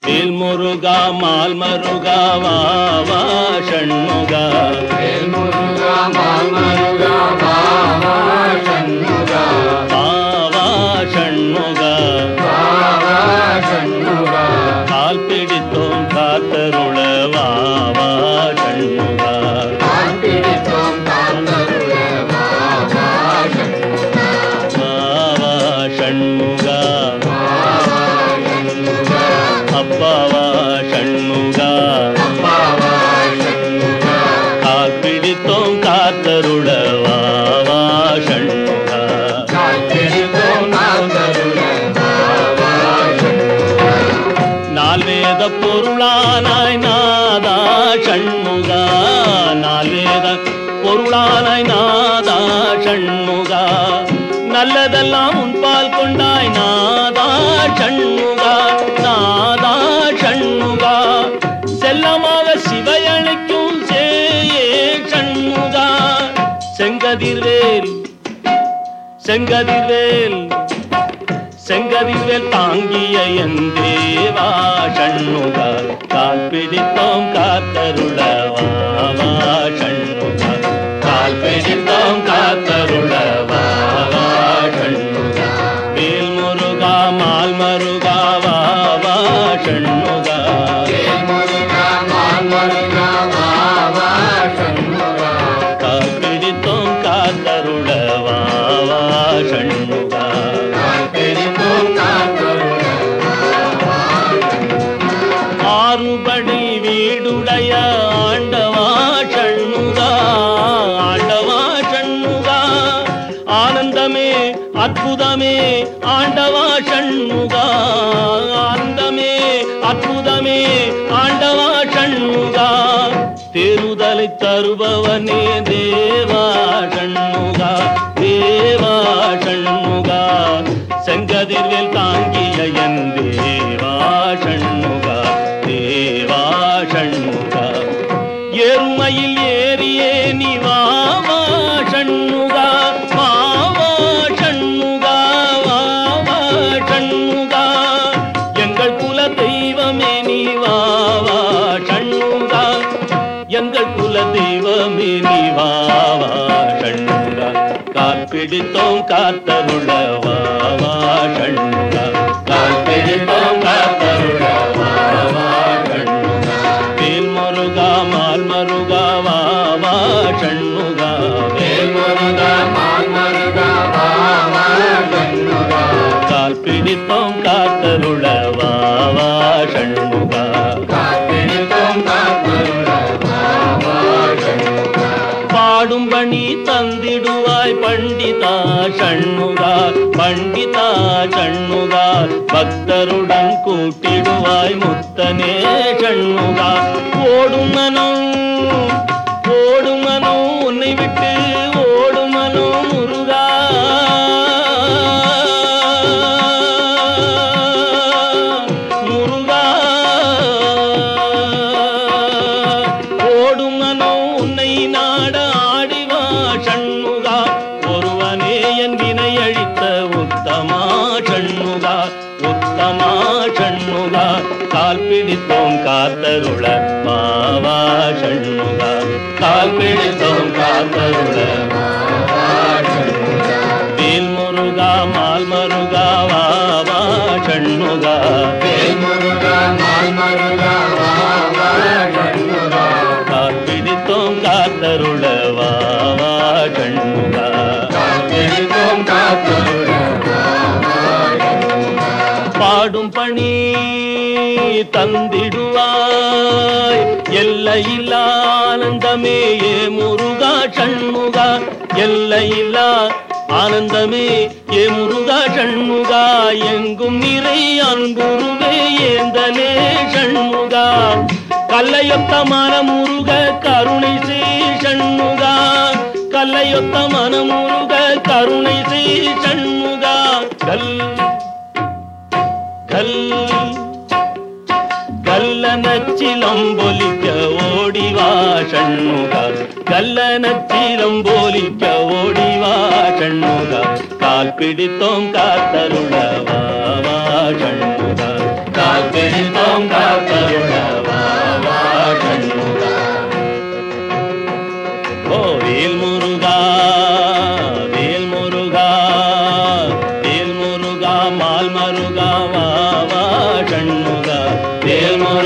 வேல் முருகா mall மருகா வா வா ஷண்முகா வேல் முருகா மாமருகா பாவா சண்முகா வா வா ஷண்முகா பாவா சண்முகா கால் பிடித்தோம் காத்தருள வா வா ஷண்முகா கால் பிடித்தோம் காத்தருள பாவா சண்முகா வா வா ஷண்முகா பாவா சண்முகா அப்பாவா ஷண்முகா பாவா சண்முகா கால் பிடித்தோம் காத்தருள வா வா ஷண்முகா கால் பிடித்தோம் காத்தருள பாவா சண்முகா நால்வேத பொருளானாய் நாதா ஷண்முகா நால்வேத பொருளானாய் நாதா ஷண்முகா நல்லதெல்லாம் உன்பால் கொண்டாய் நாதா ஷண்முகா நாதா ஷண்முகா செல்லமாக சிவையளிக்கும் சேயே ஷண்முகா செங்கதிர்வேல் செங்கதிர்வேல் செங்கதிர்வேல் தாங்கிய என் தேவா ஷண்முகா கால் பிடித்தோம் காத்தருளவா வா ஷண்முகா கால் பிடித்தோம் காத்தருளவா வா ஷண்முகா வேல் முருகா மால் மருகா வா வா ஷண்முகா வேல் முருகா மாமருகா பாவா சண்முகா கால் பிடித்தோம் காத்தருளவா வா ஷண்முகா கால் பிடித்தோம் காத்தருள ஆறுபடி வீடுடைய ஆண்டவா ஷண்முகா ஆண்டவா ஷண்முகா ஆனந்தமே அற்புதமே ஆண்டவா ஷண்முகா ஆனந்தமே அற்புதமே ஆண்டவா ஷண்முகா தேருதலை தருபவனே தேவா ஷண்முகா தேவா ஷண்முகா செங்கதிர்வேல் தாங்கிய என் தேவா ஷண்முகா தேவா ஷண்முகா எருமையில் ஏறியே நீ வா வா ஷண்முகா வா வா ஷண்முகா வா வா ஷண்முகா எங்கள் குல தெய்வமே நீ வா வா ஷண்முகா எங்கள் குல தெய்வமே நீ வா வா ஷண்முகா கால் பிடித்தோம் காத்தருள வா வா ஷண்முகா கால் பிடித்தோம் காத்தருள வா வா ஷண்முகா வேல் முருகா மால் மருகா வா வா ஷண்முகா வேல் முருகா மாமருகா பாவா சண்முகா கால் பிடித்தோம் காத்தருள வா வா ஷண்முகா கால் பிடித்தோம் காத்தருள பாவா சண்முகா பாடும் பணி தந்திடுவாய் பண்டிதா ஷண்முகா பண்டிதா ஷண்முகா பக்தருடன் கூட்டிடுவாய் முத்தனே ஷண்முகா ஓடும் மனம் ஓடும் மனம் உன்னை விட்டு ஓடும் மனம் முருகா முருகா ஓடும் மனம் உன்னை நாட ஆடிவா ஷண்முகா ஒருவனே என் வினை அழித்த உத்தமா ஷண்முகா உத்தமா ஷண்முகா கால் பிடித்தோம் காத்தருள மாவா ஷண்முகா கால் பிடித்தோம் காத்தருள பாவா சண்முகா வேல் முருகா மால் மருகா வா வா ஷண்முகா வேல் முருகா மாமருகா பாவா சண்முகா கால் பிடித்தோம் காத்தருள வா வா ஷண்முகா கால் பிடித்தோம் காத்தருள பாவா சண்முகா பாடும் பணி தந்திடுவாய் எல்லையில்லா ஆனந்தமே ஏ முருகா ஷண்முகா எல்லையில்லா ஆனந்தமே ஏ முருகா ஷண்முகா எங்கும் நிறை அன்புருவே ஏந்தலே ஷண்முகா கல்லையொத்த மனமுருக கருணை செய் ஷண்முகா கல்லையொத்த மனமுருக கருணை செய் ஷண்முகா கல் கல் கல்லனச்சிலம்பொலிக்க ஓடிவா ஷண்முகா கல்லனச்சிலம்பொலிக்க ஓடிவா ஷண்முகா கால் பிடித்தோம் காத்தருளவா வா ஷண்முகா கால் பிடித்தோம் காத்தருள வா வா சண்முகா ஓ வேல் முருகா வேல் முருகா வேல் முருகா மால் மருகா வா வா சண்முகா வேல் முருகா